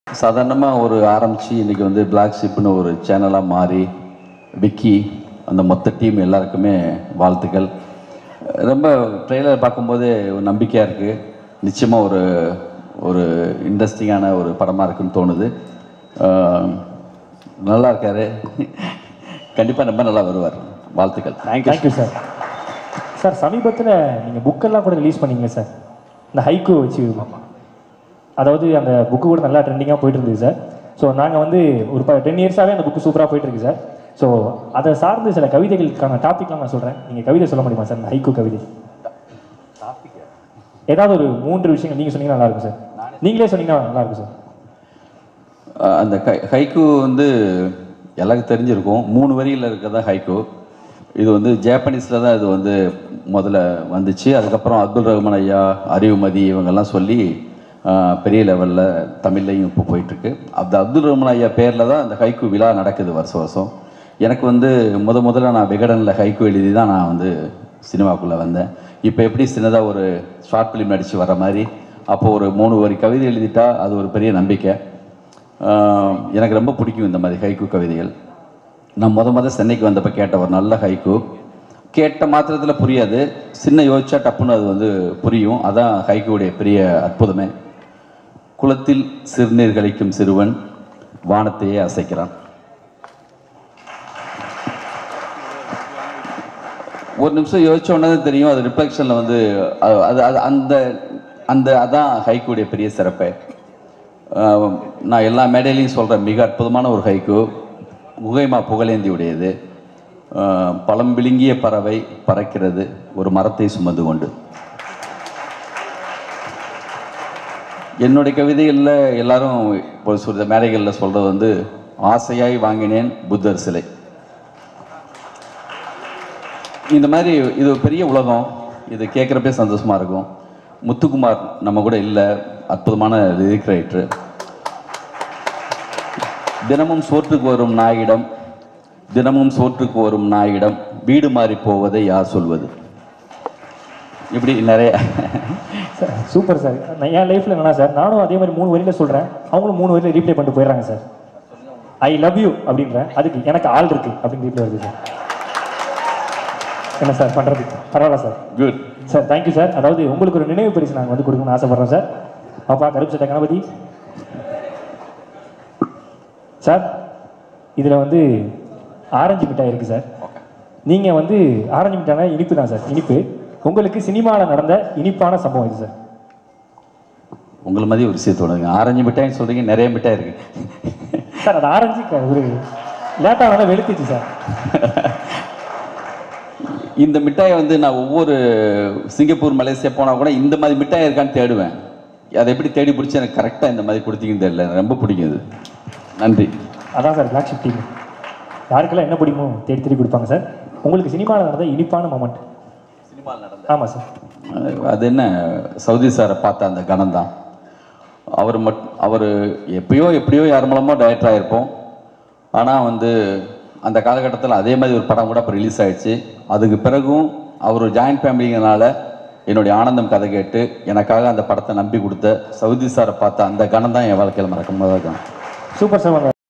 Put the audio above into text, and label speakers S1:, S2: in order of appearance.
S1: சாதாரணமாக ஒரு ஆரம்பித்து இன்றைக்கி வந்து பிளாக் ஷிப்னு ஒரு சேனலாக மாறி விக்கி அந்த மொத்த டீம் எல்லாருக்குமே வாழ்த்துக்கள் ரொம்ப ட்ரெய்லர் பார்க்கும்போதே ஒரு நம்பிக்கையாக இருக்குது நிச்சயமாக ஒரு ஒரு இன்ட்ரெஸ்டிங்கான ஒரு படமாக இருக்குன்னு தோணுது ஆஹ், நல்லா இருக்காரு கண்டிப்பாக ரொம்ப நல்லா வருவார் வாழ்த்துக்கள் தேங்க்யூ
S2: தேங்க்யூ சார் சார் சமீபத்தில் நீங்கள் புக்கெல்லாம் கூட ரிலீஸ் பண்ணீங்க சார் இந்த ஹைக்கூ வச்சு அதாவது அந்த புக்கு கூட நல்லா ட்ரெண்டிங்காக போயிட்டு இருந்தது சார் ஸோ நாங்கள் வந்து ஒரு டென் இயர்ஸாகவே அந்த புக்கு சூப்பராக போயிட்டு இருக்கு சார் ஸோ அதை சார்ந்து சில கவிதைகளுக்கான டாபிக்லாம் நான் சொல்கிறேன் நீங்கள் கவிதை சொல்ல முடியுமா சார் இந்த ஹைக்கூ கவிதை ஏதாவது ஒரு மூன்று விஷயங்கள் நீங்கள் சொன்னீங்கன்னா நல்லா இருக்கும் சார் நீங்களே சொன்னீங்கன்னா நல்லா இருக்கும் சார்
S1: அஹ் அந்த கை ஹைக்கு வந்து எல்லாருக்கும் தெரிஞ்சிருக்கும் மூணு வரியில் இருக்கிறதா ஹைக்கு இது வந்து ஜாப்பனீஸில் தான் இது வந்து முதல்ல வந்துச்சு அதுக்கப்புறம் அப்துல் ரஹ்மான் ஐயா அறிவுமதி இவங்கெல்லாம் சொல்லி அஹ், பெரிய லெவலில் தமிழ்லையும் இப்போ போயிட்டுருக்கு அந்த அப்துல் ரஹ்மான் ஐயா பேரில் தான் அந்த ஹைக்கு விழா நடக்குது வருஷம் வருஷம் எனக்கு வந்து முத முதல்ல நான் விகடனில் ஹைக்கு எழுதி தான் நான் வந்து சினிமாக்குள்ளே வந்தேன் இப்போ எப்படி சின்னதாக ஒரு ஷார்ட் ஃபிலிம் நடித்து வர மாதிரி அப்போது ஒரு மூணு வரி கவிதை எழுதிட்டா அது ஒரு பெரிய நம்பிக்கை ஆஹ் எனக்கு ரொம்ப பிடிக்கும் இந்த மாதிரி ஹைக்கூ கவிதைகள் நான் முத முத சென்னைக்கு வந்தப்போ கேட்ட ஒரு நல்ல ஹைக்கூ கேட்ட மாத்திரத்தில் புரியாது சின்ன யோசிச்சா டப்புன்னு அது வந்து புரியும் அதான் ஹைக்கூடைய பெரிய அற்புதமே குளத்தில் சிறுநீர் கழிக்கும் சிறுவன் வானத்தையே அசைக்கிறான் ஒரு நிமிஷம் யோசிச்ச உடனே தான் தெரியும் அது ரிஃப்ளெக்ஷனில் வந்து அது- அது அது அந்த அந்த அதான் ஹைக்கூடைய பெரிய சிறப்பே ஆஹ் நான் எல்லா மேடையிலையும் சொல்கிறேன் மிக அற்புதமான ஒரு ஹைக்கு குகைமா புகழேந்தி உடையது ஆஹ் பழம் விழுங்கிய பறவை பறக்கிறது ஒரு மரத்தை சுமந்து கொண்டு என்னுடைய கவிதைகளில் எல்லாரும் ஒரு சில மேடைகளில் சொல்கிறது வந்து ஆசையாய் வாங்கினேன் புத்தர் சிலை இந்த மாதிரி இது ஒரு பெரிய உலகம் இது கேட்குறப்பே சந்தோஷமாக இருக்கும் முத்துக்குமார் நம்ம கூட இல்லை அற்புதமான லிரிக் ரைட்ரு தினமும் சோற்றுக்கு வரும் நாயிடம் தினமும் சோற்றுக்கு வரும் நாயிடம் வீடு மாறி போவதை யார் சொல்வது இப்படி நிறைய
S2: சார் சூப்பர் சார் நான் என் லைஃப்பில் என்னன்னா சார் நானும் அதே மாதிரி மூணு வரியில் சொல்கிறேன் அவங்களும் மூணு வரியில் ரீப்ளை பண்ணிட்டு போயிடுறாங்க சார் ஐ லவ் யூ அப்படின்றேன் அதுக்கு எனக்கு ஆள் இருக்கு அப்படின்னு ரீப்ளை வருது சார் என்ன சார் பண்ணுறது பரவாயில்ல sir
S1: good
S2: sir thank you sir அதாவது உங்களுக்கு ஒரு நினைவு பரிசு நாங்கள் வந்து கொடுக்கணும்னு ஆசைப்படுறோம் சார் பாப்பா கருப்பு சட்டை கணபதி சார் இதில் வந்து ஆரஞ்சு மிட்டாய் இருக்குது சார் நீங்கள் வந்து ஆரஞ்சு மிட்டாய்னா இனிப்பு தான் சார் இனிப்பு உங்களுக்கு சினிமாவில் நடந்த இனிப்பான சம்பவம் இது சார்
S1: உங்களை மாதிரி ஒரு விஷயம் தோணுங்க ஆரஞ்சு மிட்டாய்னு சொல்கிறீங்க நிறைய மிட்டாய் இருக்கு
S2: சார் அது ஆரஞ்சு க- ஒரு லேட்டாக வேணால் வெளுத்துச்சு சார்
S1: இந்த மிட்டாயை வந்து நான் ஒவ்வொரு சிங்கப்பூர் மலேசியா போனால் கூட இந்த மாதிரி மிட்டாய் இருக்கான்னு தேடுவேன் அதை எப்படி தேடி பிடிச்சி எனக்கு கரெக்டாக இந்த மாதிரி கொடுத்தீங்கன்னு தெரியல எனக்கு ரொம்ப பிடிக்கும் இது நன்றி
S2: அதான் சார் பிளாக் ஷிப் டீம் யாருக்கெல்லாம் என்ன பிடிக்குமோ தேடி தேடி கொடுப்பாங்க சார் உங்களுக்கு சினிமாவில் நடந்த இனிப்பான மொமெண்ட் ஆமாம் சார்
S1: அது என்ன சவுதி சாரை பார்த்த அந்த கணம் தான் அவர் மட் அவர் எப்பயோ எப்படியோ யார் மூலமாக டைரக்டர் ஆகிருப்போம் ஆனால் வந்து அந்த காலகட்டத்தில் அதே மாதிரி ஒரு படம் கூட இப்போ ரிலீஸ் ஆயிடுச்சு அதுக்கு பிறகும் அவர் ஜாயின்ட் ஃபேமிலிங்கனால என்னுடைய ஆனந்தம் கதை கேட்டு எனக்காக அந்த படத்தை நம்பி கொடுத்த சவுதி சாரை பார்த்த அந்த கணம் தான் என் வாழ்க்கையில் மறக்க முடியாத கணம்
S2: சூப்பர் சார்